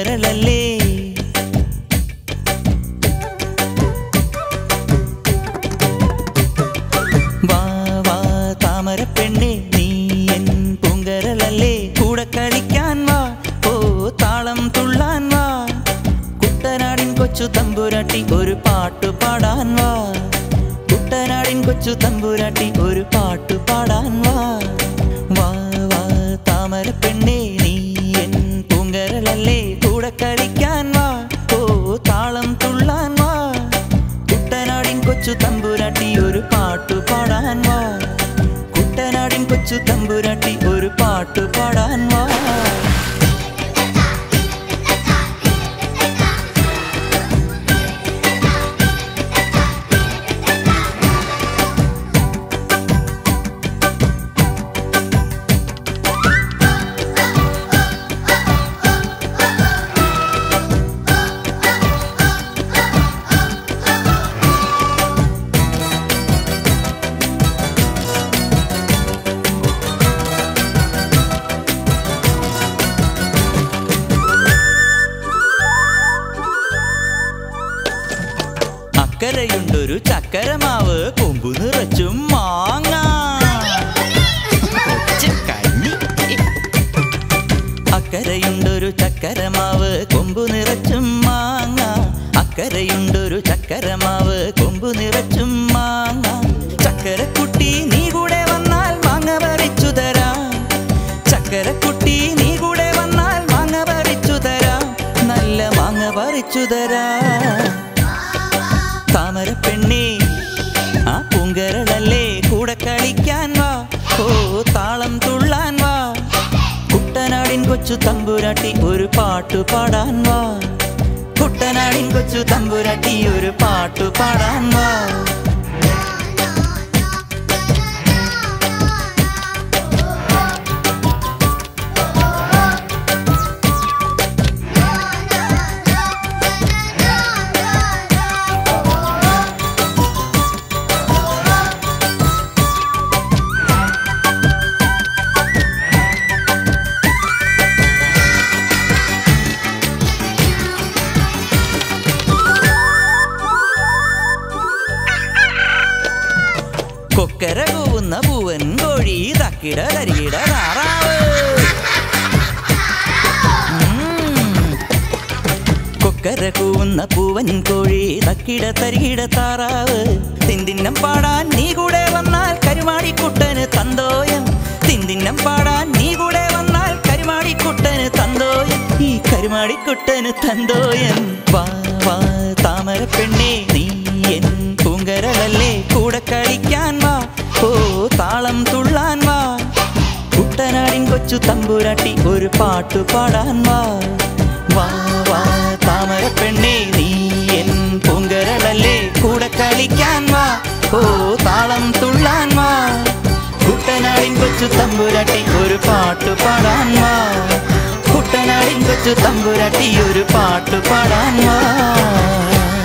പൂങ്കരളല്ലേ വാ വാ താമര പെണ്ണെ നീ എൻ പൂങ്കരളല്ലേ കൂടെ കളിക്കാൻ വാ ഓ താളം തുള്ളാൻ വാ കുട്ടനാടിൻ കൊച്ചു തമ്പുരാട്ടി ഒരു പാട്ടു പാടാൻ വാ കുട്ടനാടിൻ കൊച്ചു തമ്പുരാട്ടി ഒരു പാട്ടു പാടാൻ വാ വാ വാ താമര പെണ്ണെ നീ എൻ പൂങ്കരളല്ലേ കൂടെ കളിക്കാൻ വാ ഓ താളം തുള്ളാൻ വാ കുട്ടനാടിൻ കൊച്ചു തമ്പുരാട്ടി ഒരു പാട്ടു പാടാൻ വാ കുട്ടനാടിൻ കൊച്ചു തമ്പുരാട്ടി ഒരു പാട്ടു പാടാൻ വാ അക്കരയുണ്ടൊരു ചക്കരമാവ് കൊമ്പു നിറച്ചും മാങ്ങ കൊച്ചുകള്ളി. അക്കരയുണ്ടൊരു ചക്കരമാവ് കൊമ്പു നിറച്ചും മാങ്ങ അക്കരയുണ്ടൊരു ചക്കരമാവ് കൊമ്പു നിറച്ചും മാങ്ങ ചക്കരക്കുട്ടി നീ കൂടെ വന്നാൽ മാങ്ങ പറിച്ചു തരാം ചക്കരക്കുട്ടി നീ കൂടെ വന്നാൽ മാങ്ങ പറിച്ചു തരാം നല്ല മാങ്ങ പറിച്ചു തരാം താമര പെണ്ണേ ആ പൂങ്കരളല്ലേ കൂടെ കളിക്കാൻ വാ ഓ താളം തുള്ളാൻ വാ കുട്ടനാടിൻ കൊച്ചു തമ്പുരാട്ടി ഒരു പാട്ടു പാടാൻ വാ കുട്ടനാടിൻ കൊച്ചു തമ്പുരാട്ടി ഒരു പാട്ടു പാടാൻ വാ കൊക്കര കൂവുന്ന പൂവൻ കോഴി തക്കിട തരികിട താറാവ് ഉം. കൊക്കര കൂവുന്ന പൂവൻ കോഴി തക്കിട തരികിട താറാവ് തിന്തിന്നം പാടാൻ നീ കൂടെ വന്നാൽ കരുമാടിക്കുട്ടന് തന്തോയം തിന്തിന്നം പാടാൻ നീ കൂടെ വന്നാൽ കരുമാടിക്കുട്ടന് തന്തോയം ഈ കരുമാടിക്കുട്ടന് തന്തോയം വാ വാ താമര പെണ്ണേ നീ എൻ പൂങ്കരളല്ലേ കൂടെ കളിക്കാൻ വാ ഓ താളം തുള്ളാൻ വാ കുട്ടനാടിൻ കൊച്ചു തമ്പുരാട്ടി ഒരു പാട്ടു പാടാൻ വാ വാ വാ താമര പെണ്ണേ നീ എൻ പൂങ്കരളല്ലേ കൂടെ കളിക്കാൻ വാ ഓ താളം തുള്ളാൻ വാ കുട്ടനാടിൻ കൊച്ചു തമ്പുരാട്ടി ഒരു പാട്ടു പാടാൻ വാ കുട്ടനാടിൻ കൊച്ചു തമ്പുരാട്ടി ഒരു പാട്ടു പാടാൻ വാ